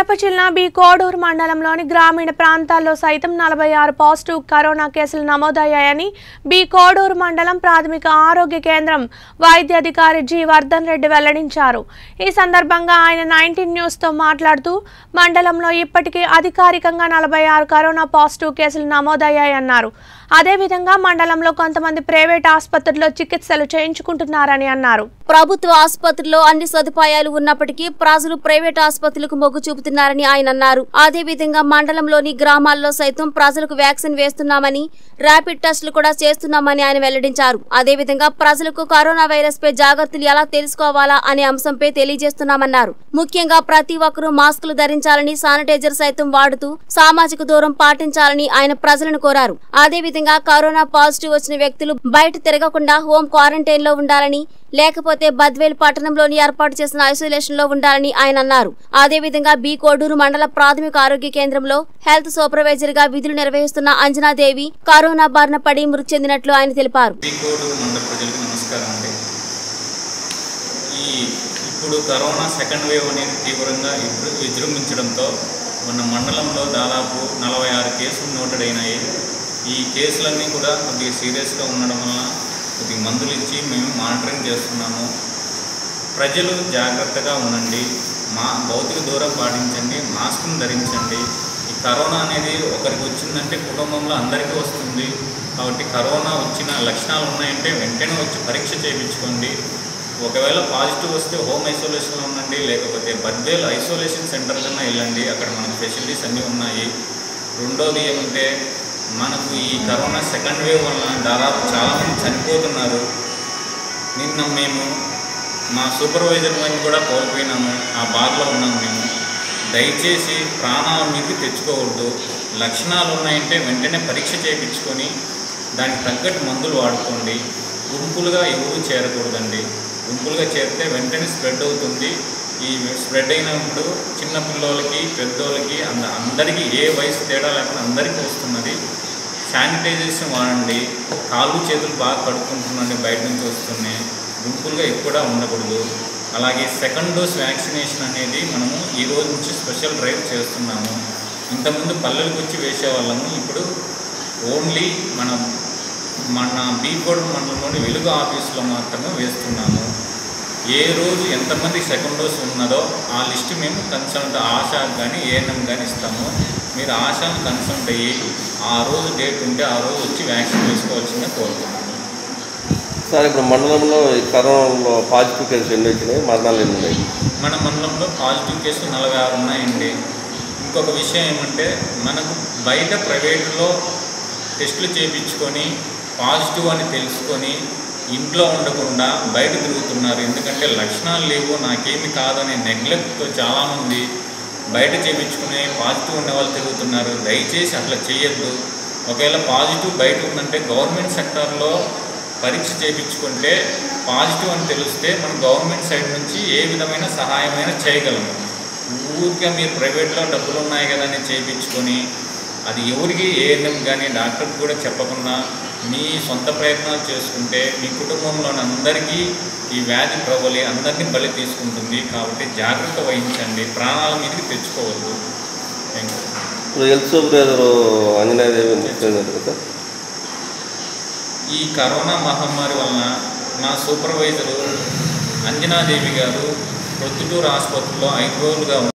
కడప జిల్లా బి కోడూరు మండలంలోని గ్రామీణ ప్రాంతాల్లో సైతం నలభై ఆరు పాజిటివ్ కరోనా కేసులు నమోదయ్యాయని బి కోడూరు మండలం ప్రాథమిక ఆరోగ్య కేంద్రం వైద్యాధికారి జి వర్ధన్ రెడ్డి వెల్లడించారు ఈ సందర్భంగా ఆయన నైన్టీన్ న్యూస్తో మాట్లాడుతూ మండలంలో ఇప్పటికీ అధికారికంగా నలభై ఆరు కరోనా పాజిటివ్ కేసులు నమోదయ్యాయన్నారు అదేవిధంగా మండలంలో కొంతమంది ప్రైవేట్ ఆసుపత్రుల్లో చికిత్సలు చేయించుకుంటున్నారని అన్నారు ప్రభుత్వ ఆసుపత్రుల్లో అన్ని సదుపాయాలు ఉన్నప్పటికీ ప్రజలు ప్రైవేట్ ఆసుపత్రులకు మొగ్గు చూపుతున్నారని ఆయన అన్నారు అదే విధంగా మండలంలోని గ్రామాల్లో సైతం ప్రజలకు వ్యాక్సిన్ వేస్తున్నామని ర్యాపిడ్ టెస్టులు కూడా చేస్తున్నామని ఆయన వెల్లడించారు అదే విధంగా ప్రజలకు కరోనా వైరస్ పై జాగ్రత్తలు ఎలా తెలుసుకోవాలా అనే అంశంపై తెలియజేస్తున్నామన్నారు ముఖ్యంగా ప్రతి ఒక్కరూ మాస్కులు ధరించాలని శానిటైజర్ సైతం వాడుతూ సామాజిక దూరం పాటించాలని ఆయన ప్రజలను కోరారు అదే విధంగా కరోనా పాజిటివ్ వచ్చిన వ్యక్తులు బయట తిరగకుండా హోం క్వారంటైన్ లో ఉండాలని లేకపోతే బద్వేల్ పట్టణంలోని ఏర్పాటు చేసిన ఐసోలేషన్ లో ఉండాలని ఆయన అన్నారు అదే విధంగా బి కోడూరు మండల ప్రాథమిక ఆరోగ్య కేంద్రంలో హెల్త్ సూపర్వైజర్ గా విధులు నిర్వహిస్తున్న అంజనాదేవి కరోనా బారిన పడి మృతి చెందినట్లు ఆయన తెలిపారు కోడు మండల ప్రజలకు నమస్కారం అండి ఈ ఇప్పుడు కరోనా సెకండ్ వేవ్ అనేది తీవ్రంగా ఇప్పుడు విజృంభించడంతో మన మండలంలో దాదాపు నలభై ఆరు కేసులు నోటెడ్ అయినాయి ఈ కేసులన్నీ కూడా కొద్దిగా సీరియస్గా ఉండడం వలన కొద్దిగా మందులు ఇచ్చి మేము మానిటరింగ్ చేస్తున్నాము ప్రజలు జాగ్రత్తగా ఉండండి మా భౌతిక దూరం పాటించండి మాస్క్ను ధరించండి ఈ కరోనా అనేది ఒకరికి వచ్చిందంటే కుటుంబంలో అందరికీ వస్తుంది కాబట్టి కరోనా వచ్చిన లక్షణాలు ఉన్నాయంటే వెంటనే వచ్చి పరీక్ష చేయించుకోండి ఒకవేళ పాజిటివ్ వస్తే హోమ్ ఐసోలేషన్లో ఉండండి లేకపోతే బద్వేల్ ఐసోలేషన్ సెంటర్ కన్నా వెళ్ళండి అక్కడ మనకు ఫెసిలిటీస్ అన్నీ ఉన్నాయి రెండోది ఏమంటే మనకు ఈ కరోనా సెకండ్ వేవ్ వలన దాదాపు చాలామంది చనిపోతున్నారు నిన్న మేము మా సూపర్వైజర్ మేము కూడా కోల్పోయినాము ఆ బాధలో ఉన్నాము మేము దయచేసి ప్రాణాల మీదకి తెచ్చుకోవద్దు లక్షణాలు ఉన్నాయంటే వెంటనే పరీక్ష చేయించుకొని దానికి తగ్గట్టు మందులు వాడుకోండి గుంపులుగా ఎవరు చేరకూడదండి గుంపులుగా చేరితే వెంటనే స్ప్రెడ్ అవుతుంది ఈ స్ప్రెడ్ అయినప్పుడు చిన్న పిల్లలకి పెద్దోళ్ళకి అంద అందరికీ ఏ వయసు తేడా లేకుండా అందరికీ వస్తున్నది శానిటైజేషన్ వాడండి కాళ్ళు చేతులు బాగా కడుక్కుంటుండండి బయట నుంచి వస్తున్నాయి గుంపులుగా ఎక్కువ ఉండకూడదు అలాగే సెకండ్ డోస్ వ్యాక్సినేషన్ అనేది మనము ఈ రోజు నుంచి స్పెషల్ డ్రైవ్ చేస్తున్నాము ఇంతకుముందు పల్లెలకు వచ్చి వేసేవాళ్ళము ఇప్పుడు ఓన్లీ మన మన బీకోడ్ మండలంలోని వెలుగు ఆఫీసులో మాత్రమే వేస్తున్నాము ఏ రోజు ఎంతమంది సెకండ్ డోస్ ఉన్నదో ఆ లిస్ట్ మేము కన్సల్ట్ ఆశాకు కానీ ఏఎన్ఎం కానీ ఇస్తాము మీరు ఆశాను కన్సల్ట్ అయ్యి ఆ రోజు డేట్ ఉంటే ఆ రోజు వచ్చి వ్యాక్సిన్ వేసుకోవాల్సిందే కోరుతున్నాము సార్ ఇప్పుడు మండలంలో ఈ కరోనాలో పాజిటివ్ కేసులు ఎన్ని వచ్చినాయి మరణాలు ఎన్ని ఉన్నాయి మన మండలంలో పాజిటివ్ కేసులు నలభై ఆరు ఉన్నాయండి ఇంకొక విషయం ఏమంటే మనకు బయట ప్రైవేట్లో టెస్టులు చేయించుకొని పాజిటివ్ అని తెలుసుకొని ఇంట్లో ఉండకుండా బయట తిరుగుతున్నారు ఎందుకంటే లక్షణాలు లేవు నాకేమి కాదనే నెగ్లెక్ట్తో చాలామంది బయట చేయించుకుని పాజిటివ్ ఉన్న వాళ్ళు తిరుగుతున్నారు దయచేసి అట్లా చేయొద్దు ఒకవేళ పాజిటివ్ బయట ఉందంటే గవర్నమెంట్ సెక్టార్లో పరీక్ష చేయించుకుంటే పాజిటివ్ అని తెలిస్తే మనం గవర్నమెంట్ సైడ్ నుంచి ఏ విధమైన సహాయమైన చేయగలము ఊరికే మీరు ప్రైవేట్లో డబ్బులు ఉన్నాయి కదా అని చేయించుకొని అది ఎవరికి ఏఎన్ఎం కానీ డాక్టర్కి కూడా చెప్పకుండా మీ సొంత ప్రయత్నాలు చేసుకుంటే మీ కుటుంబంలోని అందరికీ ఈ వ్యాధి ప్రబలి అందరినీ బలి తీసుకుంటుంది కాబట్టి జాగ్రత్త వహించండి ప్రాణాల మీదకి తెచ్చుకోవద్దు థ్యాంక్ యూ ఇప్పుడు హెల్త్ సూపర్వైజర్ అంజనాదేవి చెందింది కదా ఈ కరోనా మహమ్మారి వలన నా సూపర్వైజరు అంజనాదేవి గారు ప్రొద్దుటూరు ఆసుపత్రిలో ఐదు రోజులుగా